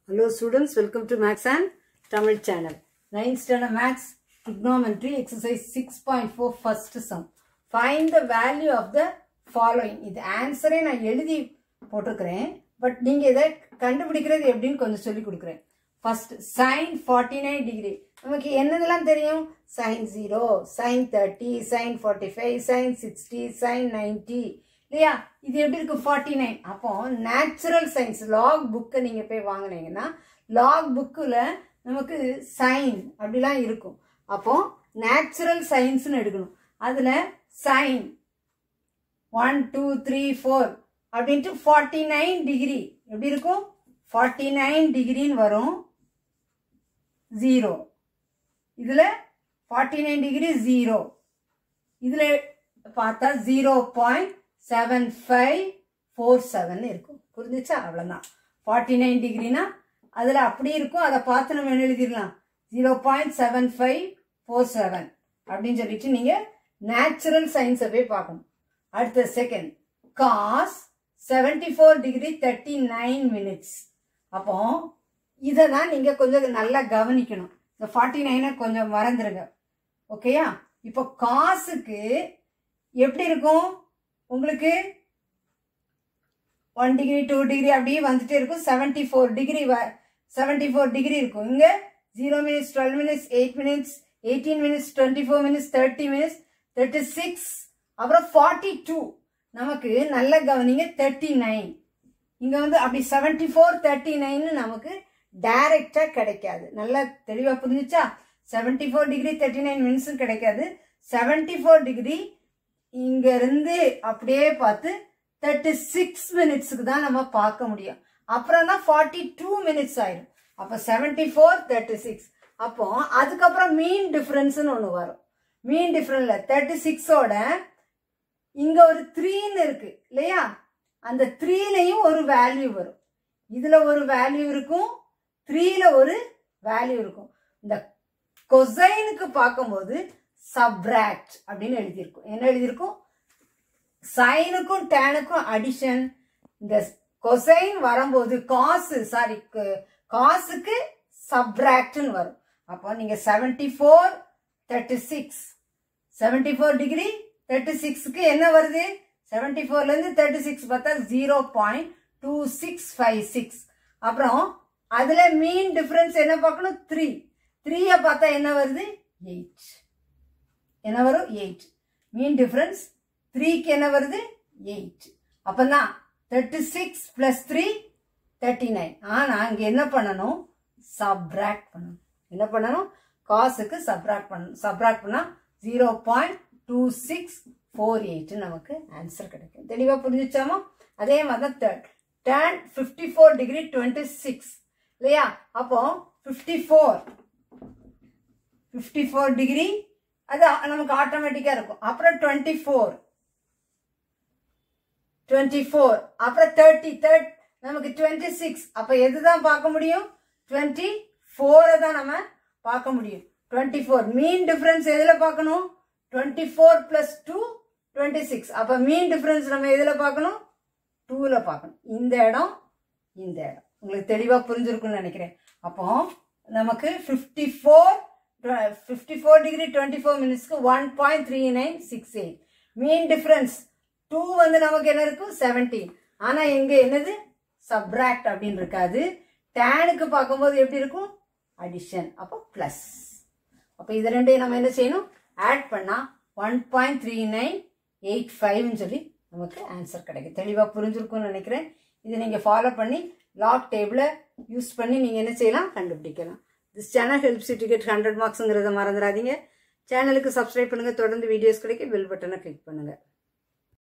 Hello students, welcome to Max and Tamil channel. 9th standard Max trigonometry exercise 6.4 first sum. Find the value of the following. இது ஆன்சரே நான் எழுதி போட்டிருக்கிறேன் but நீங்க இதை கண்டுபிடிக்கிறது எப்படின்னு கொஞ்சம் சொல்லி கொடுக்குறேன் first sine forty nine degree நமக்கு என்னதெல்லாம் தெரியும் sine zero sine thirty sine forty five sine sixty sine ninety இல்லையா இது எப்படி இருக்கு ஃபார்ட்டி நைன் அப்போ நேச்சுரல் சயின்ஸ் லாக் புக்கை நீங்க போய் வாங்கினீங்கன்னா லாக் புக்கில் நமக்கு சைன் அப்படிலாம் இருக்கும் அப்போ நேச்சுரல் சயின்ஸ்னு எடுக்கணும் அதில் sine one two three four அப்படின்ட்டு ஃபார்ட்டி நைன் டிகிரி எப்படி இருக்கும் ஃபார்ட்டி நைன் டிகிரின்னு வரும் ஜீரோ இதில் ஃபார்ட்டி நைன் டிகிரி ஜீரோ இதில் பார்த்தா zero point seven five four seven இருக்கும் புரிஞ்சுச்சா அவ்வளோதான் ஃபார்ட்டி நைன் டிகிரினா அதில் அப்படி இருக்கும் அதை பார்த்து நம்ம என்ன எழுதிடலாம் zero point seven five four seven அப்படின்னு சொல்லிட்டு நீங்கள் நேச்சுரல் சயின்ஸை போய் பார்க்கணும் அடுத்த second cos seventy four degree thirty nine minutes அப்போ இதை தான் நீங்கள் கொஞ்சம் நல்லா கவனிக்கணும் இந்த ஃபார்ட்டி நைனை கொஞ்சம் மறந்துடுங்க ஓகேயா இப்போ காசுக்கு எப்படி இருக்கும் உங்களுக்கு ஒன் டிகிரி டூ டிகிரி அப்படியே வந்துட்டே இருக்கும் seventy four degree seventy four degree இருக்கும் இங்கே zero minutes twelve minutes eight minutes eighteen minutes twenty four minutes thirty minutes thirty six அப்புறம் ஃபார்ட்டி டூ நமக்கு நல்ல கவனிங்க தேர்ட்டி நைன் இங்கே வந்து அப்படி செவன்டி ஃபோர் தேர்ட்டி நைன்னு நமக்கு டைரக்டாக கிடைக்காது நல்லா தெளிவாக புரிஞ்சுச்சா seventy four degree thirty nine மினிட்ஸும் கிடைக்காது செவன்டி ஃபோர் டிகிரி இங்கேருந்து அப்படியே பார்த்து தேர்ட்டி சிக்ஸ் மினிட்ஸுக்கு தான் நம்ம பார்க்க முடியும் அப்புறம் தான் ஃபார்ட்டி டூ மினிட்ஸ் ஆயிடும் அப்போ செவன்டி ஃபோர் தேர்ட்டி சிக்ஸ் அப்போ அதுக்கப்புறம் மீன் டிஃப்ரென்ஸ்னு ஒன்று வரும் மீன் டிஃப்ரென்ஸ்ல தேர்ட்டி சிக்ஸோட இங்கே ஒரு த்ரீன்னு இருக்கு இல்லையா அந்த த்ரீலையும் ஒரு வேல்யூ வரும் இதில் ஒரு வேல்யூ இருக்கும் த்ரீல ஒரு வேல்யூ இருக்கும் இந்த கொசைனுக்கு பார்க்கும்போது சப்ராக்ட் அப்படின்னு எழுதியிருக்கும் என்ன எழுதியிருக்கும் சைனுக்கும் டேனுக்கும் அடிஷன் இந்த கொசைன் வரும்போது காசு சாரி காசுக்கு சப்ராக்ட்னு வரும் அப்போ நீங்க seventy four thirty six seventy four degree thirty சிக்ஸ்க்கு என்ன வருது செவன்டி ஃபோர்லேருந்து தேர்ட்டி சிக்ஸ் பார்த்தா zero point two six five six அப்புறம் அதில் மீன் டிஃப்ரென்ஸ் என்ன பார்க்கணும் த்ரீ த்ரீயை பார்த்தா என்ன வருது எயிட் என்ன வரும் எயிட் மீன் டிஃப்ரென்ஸ் த்ரீக்கு என்ன வருது எயிட் அப்போதான் thirty six plus three thirty nine ஆனால் இங்கே என்ன பண்ணணும் சப்ராக்ட் பண்ணணும் என்ன பண்ணணும் காசுக்கு சப்ராக்ட் பண்ணணும் சப்ராக்ட் பண்ணால் zero point two six four eight நமக்கு ஆன்சர் கிடைக்கும் தெளிவாக புரிஞ்சிச்சாமா அதே மாதிரி தான் third tan fifty four degree twenty six இல்லையா அப்போ fifty four fifty four degree அது நமக்கு ஆட்டோமேட்டிக்காக இருக்கும் அப்புறம் டுவெண்ட்டி ஃபோர் டுவெண்ட்டி ஃபோர் அப்புறம் தேர்ட்டி தேர்ட் நமக்கு டுவெண்ட்டி சிக்ஸ் அப்போ எது தான் பார்க்க முடியும் டுவெண்ட்டி ஃபோரை தான் நம்ம பார்க்க முடியும் டுவெண்ட்டி ஃபோர் மீன் டிஃப்ரென்ஸ் எதில் பார்க்கணும் twenty four plus two twenty six அப்போ மீன் டிஃப்ரென்ஸ் நம்ம எதில் பார்க்கணும் டூவில் பார்க்கணும் இந்த இடம் இந்த இடம் உங்களுக்கு தெளிவாக புரிஞ்சிருக்குன்னு நினைக்கிறேன் அப்போ நமக்கு fifty four fifty four degree twenty four மினிட்ஸ்க்கு one point three nine six eight mean difference two வந்து நமக்கு என்ன இருக்கும் செவன்டீன் ஆனால் இங்கே என்னது சப்ராக்ட் அப்படின்னு இருக்காது டேனுக்கு பார்க்கும்போது எப்படி இருக்கும் அடிஷன் அப்போ ப்ளஸ் அப்போ இது ரெண்டையும் நம்ம என்ன செய்யணும் ஆட் பண்ணால் one point three nine eight ஃபைவ்னு சொல்லி நமக்கு ஆன்சர் கிடைக்கும் தெளிவாக புரிஞ்சிருக்கும்னு நினைக்கிறேன் இதை நீங்கள் ஃபாலோ பண்ணி லாக் டேபிளை யூஸ் பண்ணி நீங்கள் என்ன செய்யலாம் கண்டுபிடிக்கலாம் this channel helps to get hundred மார்க்ஸுங்கிறத மறந்துடாதீங்க சேனலுக்கு சப்ஸ்கிரைப் பண்ணுங்கள் தொடர்ந்து வீடியோஸ் கிடைக்க பெல் பட்டனை கிளிக் பண்ணுங்கள்